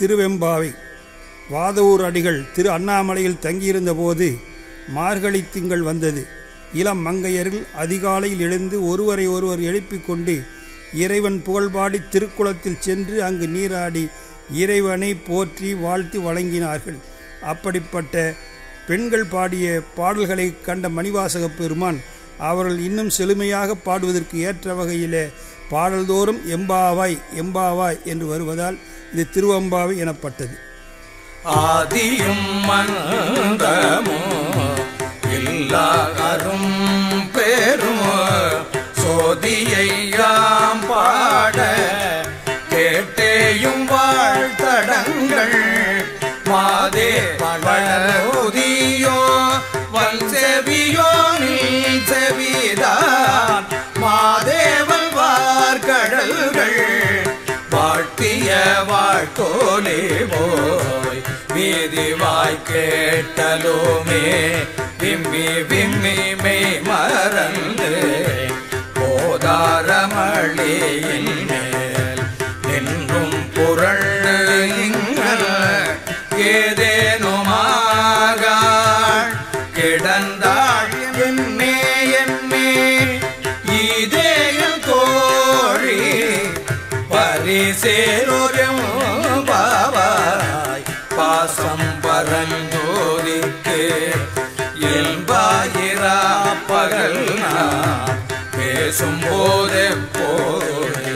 திருவெம்பாவை வாதவூர் அடிகள் திரு அண்ணாமலையில் தங்கியிருந்த போது மார்கழி திங்கள் வந்தது இளம் மங்கையர்கள் அதிகாலையில் எழுந்து ஒருவரை ஒருவர் எழுப்பிக் கொண்டு இறைவன் புகழ்பாடி திருக்குளத்தில் சென்று அங்கு நீராடி இறைவனை போற்றி வாழ்த்தி வழங்கினார்கள் அப்படிப்பட்ட பெண்கள் பாடிய பாடல்களை கண்ட மணிவாசக பெருமான் அவர்கள் இன்னும் செழுமையாக பாடுவதற்கு ஏற்ற வகையிலே பாடல்தோறும் எம்பாவாய் எம்பாவாய் என்று வருவதால் இது திருவம்பாவை எனப்பட்டது ஆதியும் மந்தமோ எல்லாரும் பேரும் சோதியையாம் பாட கேட்டேயும் வாழ்த்தடங்கள் மாதே பழமுதியோ வல் செவியோ நீ செவிதான் மாதேவன் வார்கடல்கள் வாழ்த்திய வாழ்த்தோலே போய் வீதி வாய் கேட்டலுமே விம்மி விம்மி மெய் மறந்து போதாரமளியின் மேல் நின்றும் புரள் இங்கல் ஏதேனுமாகாள் கிடந்தாள் என்னே என்னே இதேயல் தோழி பரிசேரோரம் பாவாய் பாசம் பரஞ்சோதிக்கு என்பாயிரா பகல் நான் பேசும்போதே போது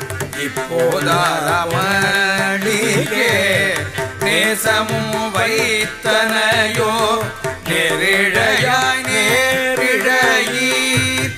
இப்போதாரமணிகே நேசமும் வைத்தனையோ நெரிழையாய் நேரிழையீர்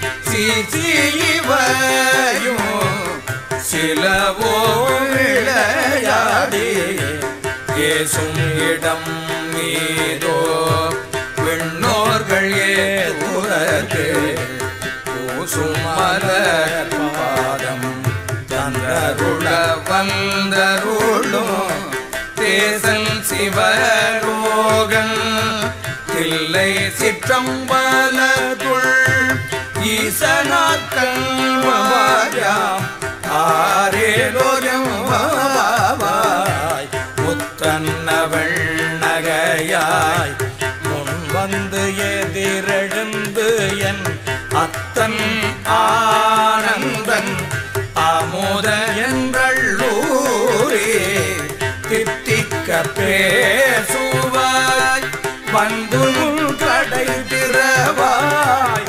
சீச்சிவையும் சிலவோ விளையாடி ஏசும் இடம் மீதோ விண்ணோர்கள் ஏதுரது பூசும் மலர் பாதம் தந்தருள வந்தருளும் தேசல் சிவரோகன் தில்லை சிற்றம்பலத்துள் ஈசனாக்கள் வாயாம் ஆரேலோரம் வாவாய் முத்தன்னவள் நகையாய் முன் வந்து எதிரெழுந்து என் அத்தன் ஆனந்தன் அமுத என்றள்ளூரே தித்திக்க பேசுவாய் வந்து உன் கடை திறவாய்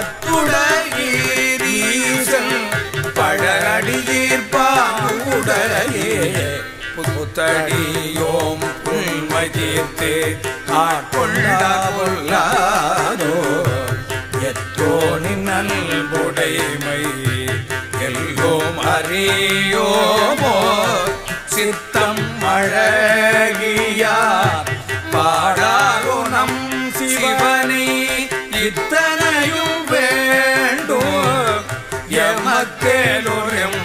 பத்துடையீரீசன் பழடியீர் பாவுடையே புத்தடியோம் உண்மை தீர்த்து ஆட்கொண்டா பொல்லாதோ எத்தோனி நல்புடைமை எல்லோம் அறியோமோ சித்தம் அழகியா பாடாரோ நம் சிவனை இத்தனையும் வேண்டும் எமக்கேலோரும்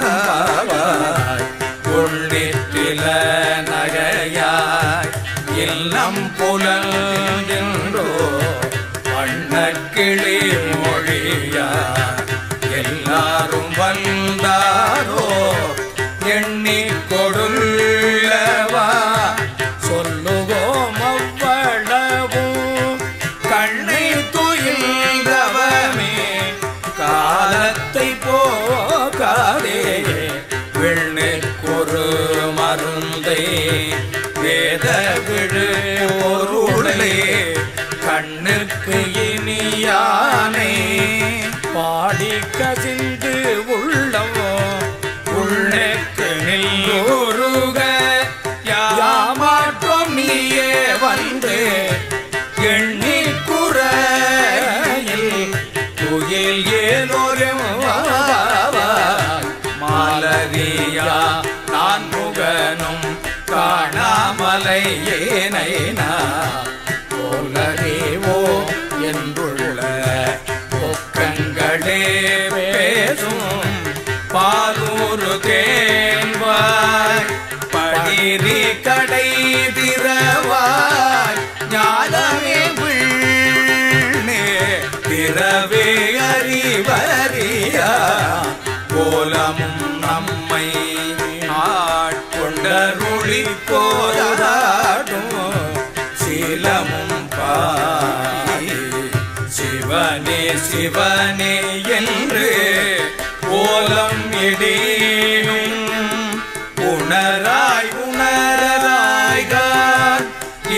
உள்ளிட்டில நகையாய் இல்லம் புலன்றோ வண்ணக்கிளி மொழியா எல்லாரும் வந்தாரோ எண்ணி கொடுல்லவா சொல்லுவோம் அவ்வளவும் கண்ணை துயில்தவமே காலத்தை போகாதே வெண்ணுக்கொரு மருந்தை வேத விழு பொருளே கண்ணுக்கு இனியானே பாடி கசிந்து உள்ளவோ உள்ளக்கு நில்லோருக யாமாற்றம் நீயே வந்து எண்ணி குறையில் துயில் ஏலோரும் மாலரியா நான் முகனும் காணாமலை ஏனைனா போலறிவோ என்றுள்ள பொக்கங்களே பேசும் பாலூரு தேன்வாய் படிரி கடை திறவாய் ஞானமே விண்ணே பிறவே அறிவறியா கோலமும் நம்மை ஆட்கொண்டருள் ஒளி கோதாடும் சீலமும் பாய் சிவனே சிவனே என்று ஓலம் இடியும் உணராய் உணராய்கான்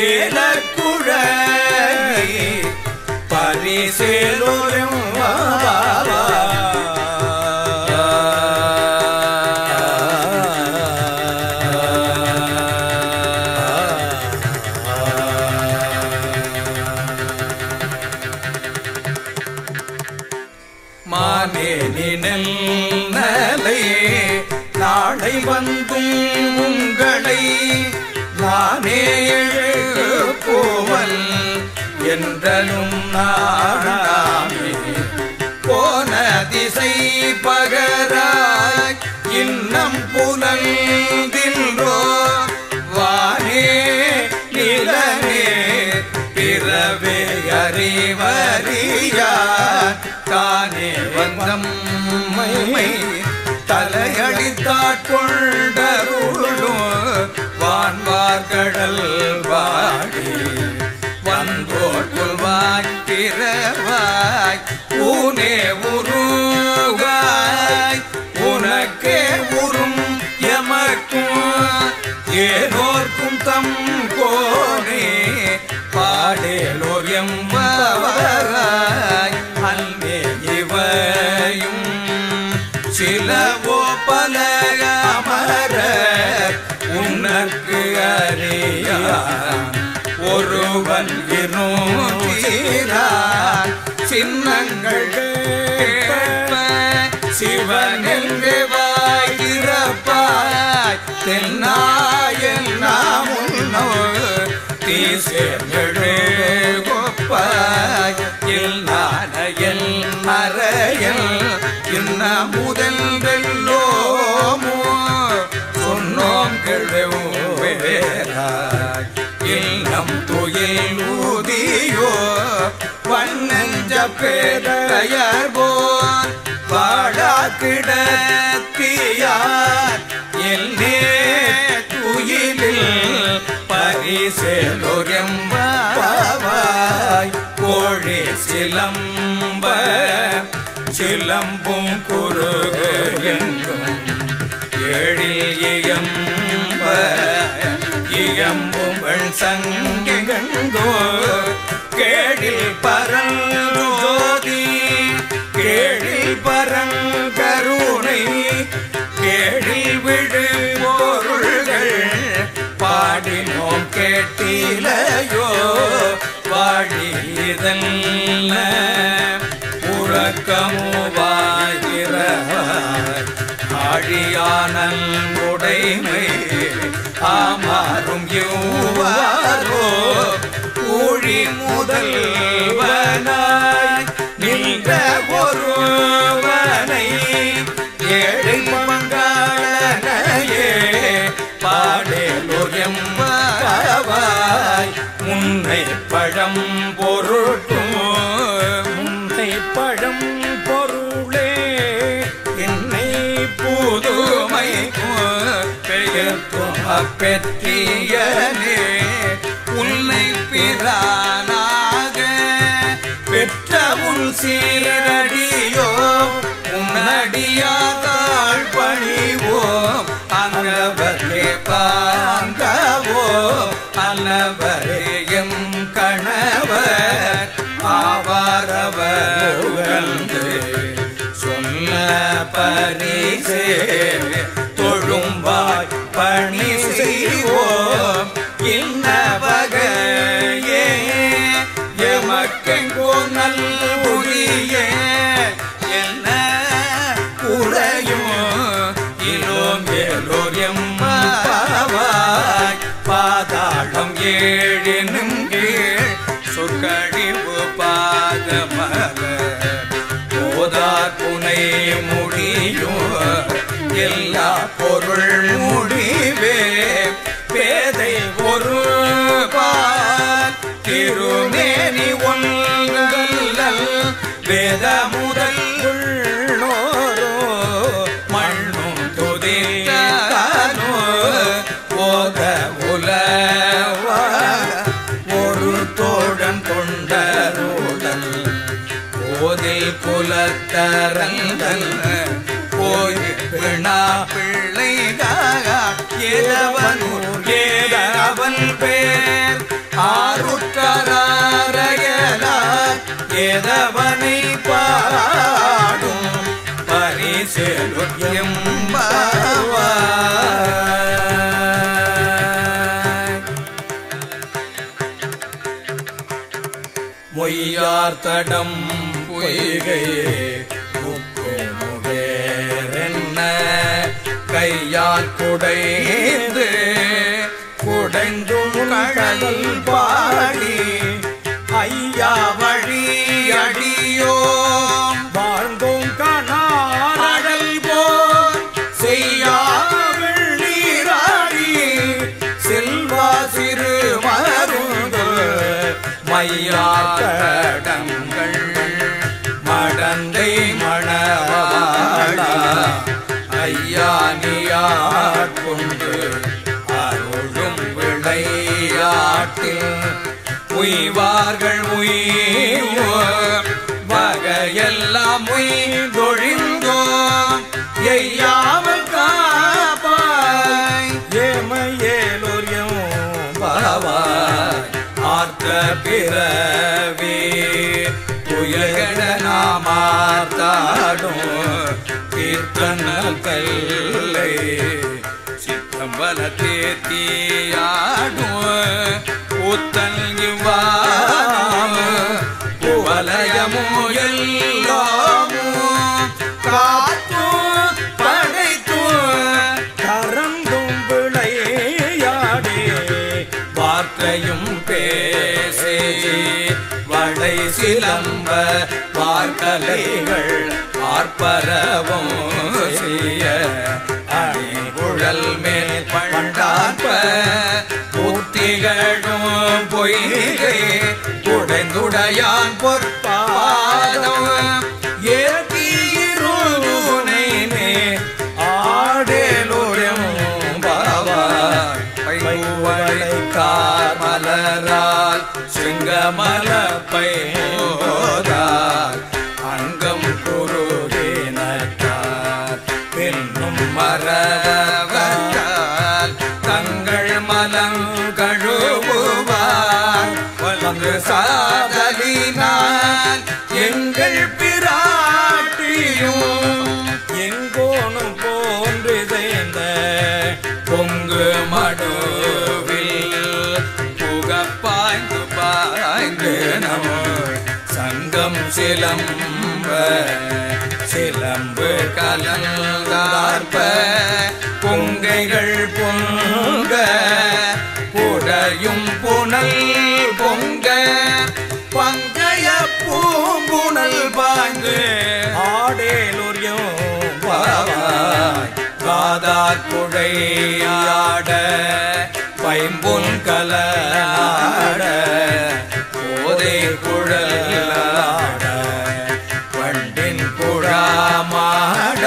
ஏலக்குழை பரிசேலோரும் மானே நினலை நாளை வந்தும் உங்களை நானே எழுப்புவன் என்றனும் நாடாமே போன திசை பகராய் இன்னம் புனல்கின்றோ வானே நிலனே பிறவே அறிவறியா தானே வந்தம்மை தலையடித்தாட்கொண்டருளும் வான்வார்கடல் வாடி வந்தோர் கொள்வாய் பிறவாய் ஊனே உருவாய் உனக்கே உறும் எமக்கும் ஏனோர்க்கும் தம் கோனே பாடேலோர் எம்பவராய் அன்பே இவையும் சிலவோ பல அமர உனக்கு அறியான் ஒருவன் இருந்தீரான் சின்னங்கள் கேட்ப சிவனென்று வாய்கிறப்பாய் தென்னாயன் நாம் உன்னோ தீ சேர்ந்தழே கொப்பாய் இல்லாத எல் மறையல் இன்ன முதல்வெல்லோமோ சொன்னோம் கிழவேராய் இல்லம் துயில் ஊதியோ வண்ணஞ்ச பேரையர் போல் வாழா கிடத்தியார் எல்லே துயிலில் பரிசெலொரெம்பாவாய் கோழி சிலம்ப சிலம்பும் குறுகு எங்கும் ஏழில் இயம்ப இயம்பும் வெண் சங்கெங்கோ கேடில் பரஞ்சோதி கேடில் பரங்கருணை கேடில் விடு பொருள்கள் பாடினோம் கேட்டிலையோ வாழிதல்ல உறக்கமுவாகிறவாய் ஆழியானல் உடைமை ஆமாறும் யூவாரோ ஊழி முதல்வனாய் நின்ற ஒருவனை ஏழை மங்காளனையே பாடேலோயம்பாவாய் முன்னை பழம் பொருட்டும் முன்னை பழம் பொருளே என்னை புதுமை பெயர்த்தும் அப்பெற்றியனே உன்னை பிரானாக பெற்ற உன் சீரடியோ உன்னடியாதாள் பணிவோம் அங்கவரே பாங்கவோ அன்னவரே எம் கணவர் ஆவாரவர் உகந்து சொன்ன பரிசே தொழும்பாய் பணி செய்வோம் இன்ன வகையே எமக்கெங்கோ நல் உரிய என்ன குறையும் இலோம் ஏலோர் எம்மாவாய் பாதாளம் ஏழினும் கீழ் சொற்கழிவு பாதமல போதார் புனை முடியும் எல்லா பொருள் முடிவே பேதை ஒரு பால் திருமேனி ஒன்றல் வேத முதல் உள்ளோரோ மண்ணும் துதித்தானோ போத பரந்தல் போய் பிணா பிள்ளைகாக ஏதவனூர் ஏதவன் பேர் ஆருற்றரையலார் ஏதவனை பாடும் பரிசெலுத்தியம் மொய்யார் தடம் பொய்கை உப்பு முகேரென்ன கையால் குடைந்து குடைந்தும் கடல் பாடி ஐயா வழி அடியோம் வாழ்ந்தோம் காணார் அடல் போல் செய்யாமல் நீராடி செல்வா சிறு மருந்து மையாட்டங்கள் மடந்தை மணவாடா ஐயா நீயாட்கொண்டு அருளும் விளையாட்டில் உய்வார்கள் உய்வோ வகையெல்லாம் உய்தொழிந்தோ எய்யாமல் காப்பாய் ஏமையேலோரியம் பாவாய் ஆர்த்த பிறவி புயகட நாமார்த்தாடும் கீர்த்தனல் கல்லை சித்தம்பல தேத்தியாடும் புத்தல் புவலயமோ எல்லாமோ காத்து படைத்து கரந்தும் விளையாடே வார்த்தையும் பேசி வடை சிலம்ப பார்க்கலைகள் ஆர்ப்பரவும் செய்ய அணிகுழல் மேல் பண்டார்ப்ப புத்திகளும் பொய்கை உடைந்துடையான் பொற்பாதம் ஏத்தியிருனை மே ஆடேலோரம் பாவாய் பைவளை காமலரால் சிங்கமலப்பை மோதார் அங்கம் குருவினத்தார் பின்னும் மரவத்தால் தங்கள் மலம் கழுவுவார் வளர்ந்து சாதலினால் எங்கள் பிராட்டியும் எங்கோனும் போன்று செய்த பொங்கு மடுவில் புகப்பாய்ந்து பாய்ந்து நம சங்கம் சிலம்ப சிலம்பு கலந்தார்ப்ப பொங்கைகள் பொங்க புடையும் புனல் பொங்க பங்கைய பூம்புணல் பாய்ந்து ஆடேலோரியம் பாவாய் காதார் குழையாட பைம்பொன் கலாட போதை குழலாட வண்டின் குழாமாட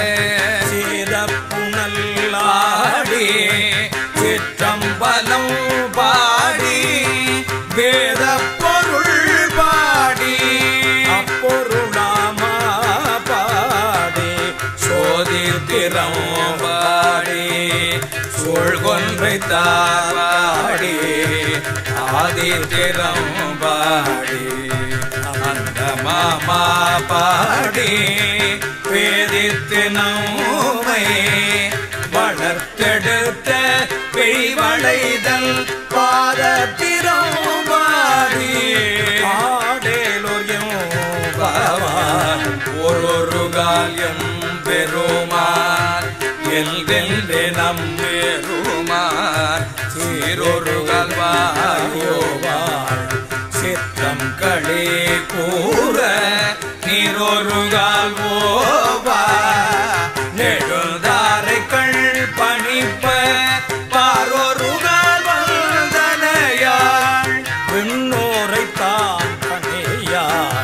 சீதப்புணல்லாடி ஆடி சிற்றம்பலம் பாடி வேத பொருள் பாடி அப்பொருளாமா பாடி சோதித்திரம் பாடி சூழ்கொன்றை தாடி ஆதித்திரம் பாடி அந்த மாமா பாடி வேதித்து நம்மை வளர்த்தெடுத்த பெய்வளைதல் பாதத்திரம் பாடி ஆடேலோரியம் பாவான் ஒரு காலியம் பெருமான் எல்வெல்வே நம் பெருமான் சீரொரு கல்வாயோவான் சித்தம் களி கூற நீரொரு கால்வோவா நெடுந்தாரைகள் பணிப்ப பாரொரு கால் வந்தனையாள் விண்ணோரை தான் பணியா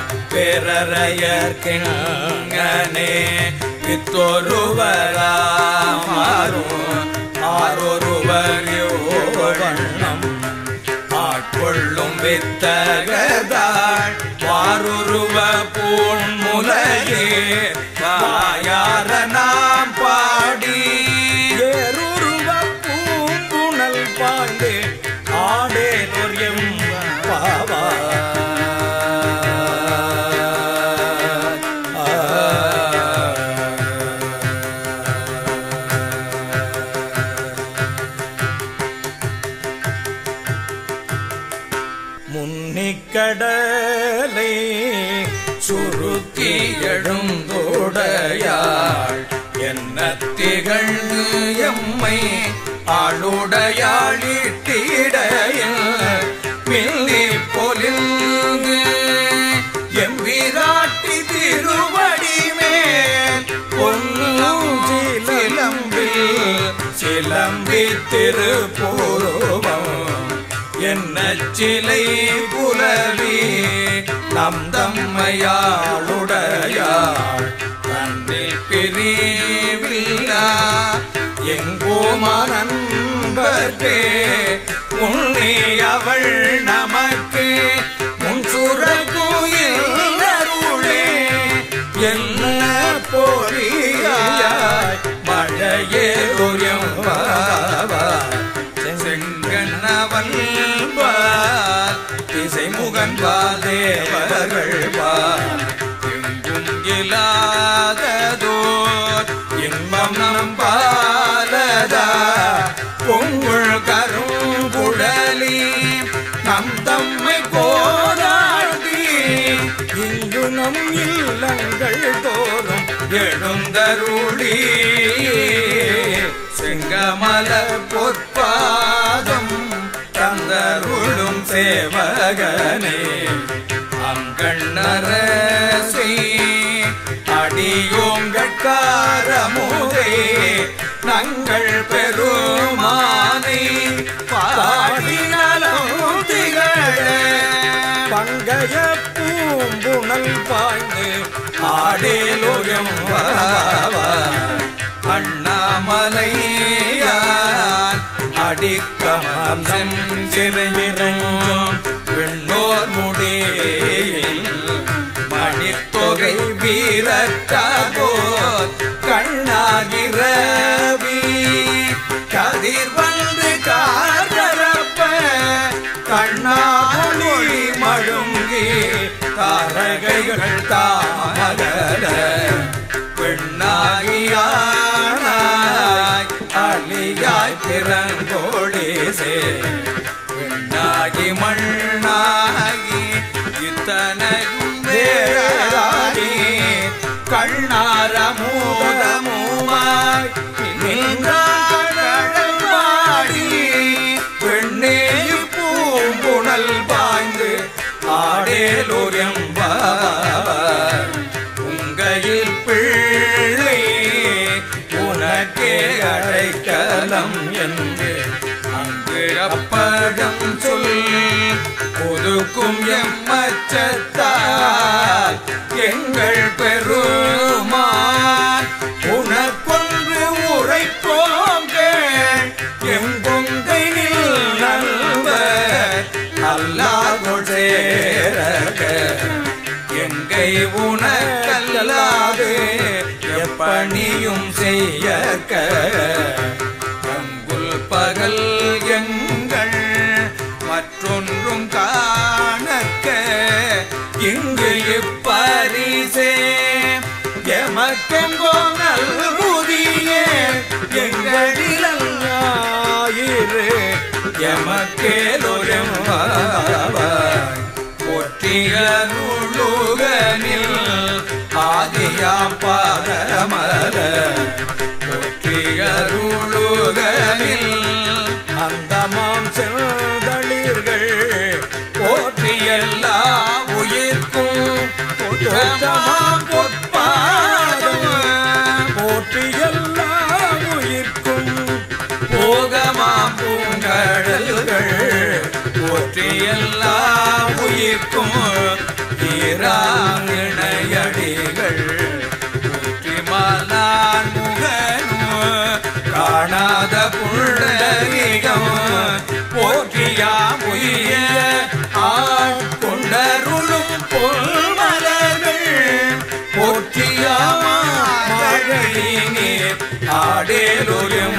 பேரறையற்கிங்கனே பித்தொருவராமாறும் ஆரொருவர் யோவண்ணம் ஆட்கொள்ளும் வித்தகதாள் வாருருவ பூண்முலையே கடலை சுருக்கி எழுந்தோடையாள் என்ன திகழ்ந்து எம்மை ஆளுடையாளிட்டிடையில் மில்லி பொலிந்து எம்பிராட்டி திருவடி மேல் பொன்னும் சிலம்பில் சிலம்பி திருப்பூர்வம் என்ன சிலை புலவி நம் தம்மையாளுடையாள் தன்னில் பிரிவில்லா எங்கோ மனன்பர்க்கே உன்னே அவள் நமக்கு முன் சுரக்குயில் அருளே என்ன பொறியாய் மழையே துரியம் செங்கண்ணவன் பால் திசை முகன் பால் தேவர்கள் பால் எங்கும் இல்லாததோர் இன்பம் நம் பாலதா பொங்குள் கருங்குழலி நம் தம்மை கோராடி இங்கு நம் இல்லங்கள் தோறும் எழுந்தருளி செங்கமல பொற்பாதம் தந்தருளும் சேவகனே அங்கண்ணரசை அடியோங்கட்காரமுதே நங்கள் பெருமானை பாடினலும் திகழ பங்கைய பூம்புணல் பாய்ந்து ஆடேலோயம் அண்ணாமலையான் அடிக்கமம் செஞ்சிறைஞ்சும் விண்ணோர் முடியில் மணித்தொகை வீரத்தாகோர் கண்ணாகிரவி கதிர் வந்து காரப்ப கண்ணாமொழி மழுங்கி தாரகைகள் தாமகல பெண்ணாகியானாய் அழியாய் பிறங்கோடேசே பெண்ணாகி மண்ணாகி இத்தனையும் வேறாகி கண்ணாரமோதமுமாய் நின்றாடி பெண்ணே பூம்புணல் பாய்ந்து ஆடேலோரியம்பார் உங்கையில் பிள்ளை உனக்கே அழைக்கலம் என்று அங்கு அப்படம் சொல் ஒதுக்கும் எம்மச்சத்தால் எங்கள் பெருமான் உனக்கொன்று உரைப்போம் கேள் எங்கொங்கை நல்வர் அல்லாதொள் சேரக எங்கை உனக்கல்லாது எப்பணியும் செய்யக்க அங்குல் பகல் எங்கள் மற்றொன்றும் காணக்க இங்கு இப்பரிசே எமக்கெங்கோ நல்குதியே எங்களிலாயிரு எமக்கேலொருவாய் போற்றியருளுகனில் ஆதியாம் பாதமர போற்றியருளுகனில் அந்தமாம் செந்தளிர்கள் போற்றி எல்லா உயிர்க்கும் பொற்றமாம் பொற்பாதம் போற்றி எல்லா உயிர்க்கும் போகமாம் பூங்கடல்கள் போற்றி எல்லா உயிர்க்கும் ஈராங்கிணையடிகள் போற்றி மாலான் முகனும் காணாத புள்ளரிகம் போற்றியாம் உய ஆட்கொண்டருளும் பொல்மலர்கள் போற்றியாம் மழையினே ஆடேலொரும்